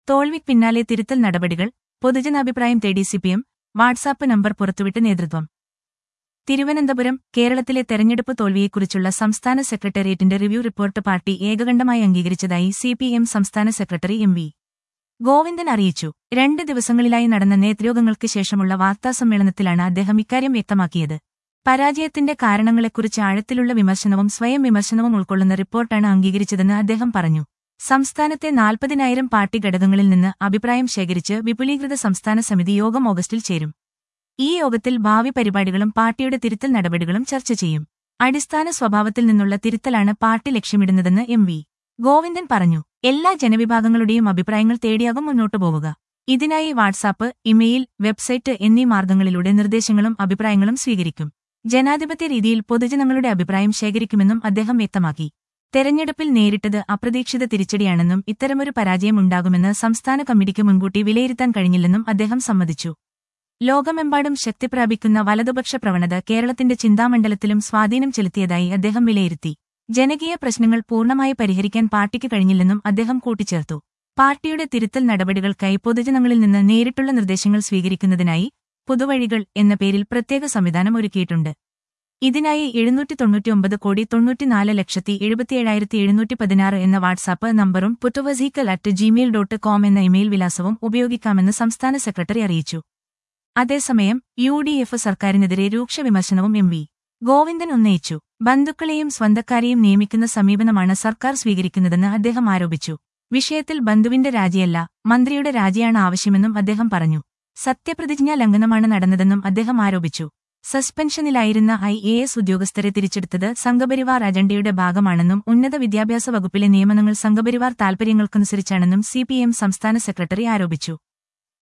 തോൽവിക്ക് പിന്നാലെ തിരുത്തൽ നടപടികൾ പൊതുജനാഭിപ്രായം തേടി സിപിഎം വാട്സാപ്പ് നമ്പർ പുറത്തുവിട്ട് നേതൃത്വം തിരുവനന്തപുരം കേരളത്തിലെ തെരഞ്ഞെടുപ്പ് തോൽവിയെക്കുറിച്ചുള്ള സംസ്ഥാന സെക്രട്ടേറിയറ്റിന്റെ റിവ്യൂ റിപ്പോർട്ട് പാർട്ടി ഏകകണ്ഠമായി അംഗീകരിച്ചതായി സിപിഎം സംസ്ഥാന സെക്രട്ടറി എം വി ഗോവിന്ദൻ അറിയിച്ചു രണ്ട് ദിവസങ്ങളിലായി നടന്ന നേതൃയോഗങ്ങൾക്ക് ശേഷമുള്ള വാർത്താസമ്മേളനത്തിലാണ് അദ്ദേഹം ഇക്കാര്യം വ്യക്തമാക്കിയത് പരാജയത്തിന്റെ കാരണങ്ങളെക്കുറിച്ച് ആഴത്തിലുള്ള വിമർശനവും സ്വയം വിമർശനവും ഉൾക്കൊള്ളുന്ന റിപ്പോർട്ടാണ് അംഗീകരിച്ചതെന്ന് അദ്ദേഹം പറഞ്ഞു സംസ്ഥാനത്തെ നാൽപ്പതിനായിരം പാർട്ടി ഘടകങ്ങളിൽ നിന്ന് അഭിപ്രായം ശേഖരിച്ച് വിപുലീകൃത സംസ്ഥാന സമിതി യോഗം ഓഗസ്റ്റിൽ ചേരും ഈ യോഗത്തിൽ ഭാവി പരിപാടികളും പാർട്ടിയുടെ തിരുത്തൽ നടപടികളും ചർച്ച ചെയ്യും അടിസ്ഥാന സ്വഭാവത്തിൽ നിന്നുള്ള തിരുത്തലാണ് പാർട്ടി ലക്ഷ്യമിടുന്നതെന്ന് എം വി ഗോവിന്ദൻ പറഞ്ഞു എല്ലാ ജനവിഭാഗങ്ങളുടെയും അഭിപ്രായങ്ങൾ തേടിയാകും മുന്നോട്ടു പോവുക ഇതിനായി വാട്സാപ്പ് ഇമെയിൽ വെബ്സൈറ്റ് എന്നീ മാർഗങ്ങളിലൂടെ നിർദ്ദേശങ്ങളും അഭിപ്രായങ്ങളും സ്വീകരിക്കും ജനാധിപത്യ രീതിയിൽ പൊതുജനങ്ങളുടെ അഭിപ്രായം ശേഖരിക്കുമെന്നും അദ്ദേഹം വ്യക്തമാക്കി തെരഞ്ഞെടുപ്പിൽ നേരിട്ടത് അപ്രതീക്ഷിത തിരിച്ചടിയാണെന്നും ഇത്തരമൊരു പരാജയം ഉണ്ടാകുമെന്ന് സംസ്ഥാന കമ്മിറ്റിക്ക് മുൻകൂട്ടി വിലയിരുത്താൻ കഴിഞ്ഞില്ലെന്നും അദ്ദേഹം സമ്മതിച്ചു ലോകമെമ്പാടും ശക്തിപ്രാപിക്കുന്ന വലതുപക്ഷ പ്രവണത കേരളത്തിന്റെ ചിന്താമണ്ഡലത്തിലും സ്വാധീനം ചെലുത്തിയതായി അദ്ദേഹം വിലയിരുത്തി ജനകീയ പ്രശ്നങ്ങൾ പൂർണ്ണമായി പരിഹരിക്കാൻ പാർട്ടിക്ക് കഴിഞ്ഞില്ലെന്നും അദ്ദേഹം കൂട്ടിച്ചേർത്തു പാർട്ടിയുടെ തിരുത്തൽ നടപടികൾക്കായി പൊതുജനങ്ങളിൽ നിന്ന് നേരിട്ടുള്ള നിർദ്ദേശങ്ങൾ സ്വീകരിക്കുന്നതിനായി പുതുവഴികൾ എന്ന പേരിൽ പ്രത്യേക സംവിധാനം ഒരുക്കിയിട്ടുണ്ട് ഇതിനായി എഴുന്നൂറ്റി തൊണ്ണൂറ്റിയൊമ്പത് കോടി തൊണ്ണൂറ്റിനാല് ലക്ഷത്തി എഴുപത്തിയേഴായിരത്തി എഴുന്നൂറ്റി പതിനാറ് എന്ന വാട്സാപ്പ് നമ്പറും പുറ്റുവസീക്കൽ അറ്റ് ജിമെയിൽ ഡോട്ട് കോം എന്ന ഇമെയിൽ വിലാസവും ഉപയോഗിക്കാമെന്ന് സംസ്ഥാന സെക്രട്ടറി അറിയിച്ചു അതേസമയം യു ഡി എഫ് സർക്കാരിനെതിരെ രൂക്ഷ വിമർശനവും എം വി ഗോവിന്ദൻ ഉന്നയിച്ചു ബന്ധുക്കളെയും സ്വന്തക്കാരെയും നിയമിക്കുന്ന സമീപനമാണ് സർക്കാർ സ്വീകരിക്കുന്നതെന്ന് അദ്ദേഹം ആരോപിച്ചു വിഷയത്തിൽ ബന്ധുവിന്റെ രാജിയല്ല മന്ത്രിയുടെ രാജിയാണ് ആവശ്യമെന്നും അദ്ദേഹം പറഞ്ഞു സത്യപ്രതിജ്ഞാ ലംഘനമാണ് നടന്നതെന്നും അദ്ദേഹം ആരോപിച്ചു സസ്പെൻഷനിലായിരുന്ന ഐ എ എസ് ഉദ്യോഗസ്ഥരെ തിരിച്ചെടുത്തത് സംഘപരിവാർ അജണ്ടയുടെ ഭാഗമാണെന്നും ഉന്നത വിദ്യാഭ്യാസ വകുപ്പിലെ നിയമനങ്ങൾ സംഘപരിവാർ താൽപര്യങ്ങൾക്കനുസരിച്ചാണെന്നും സിപിഎം സംസ്ഥാന സെക്രട്ടറി ആരോപിച്ചു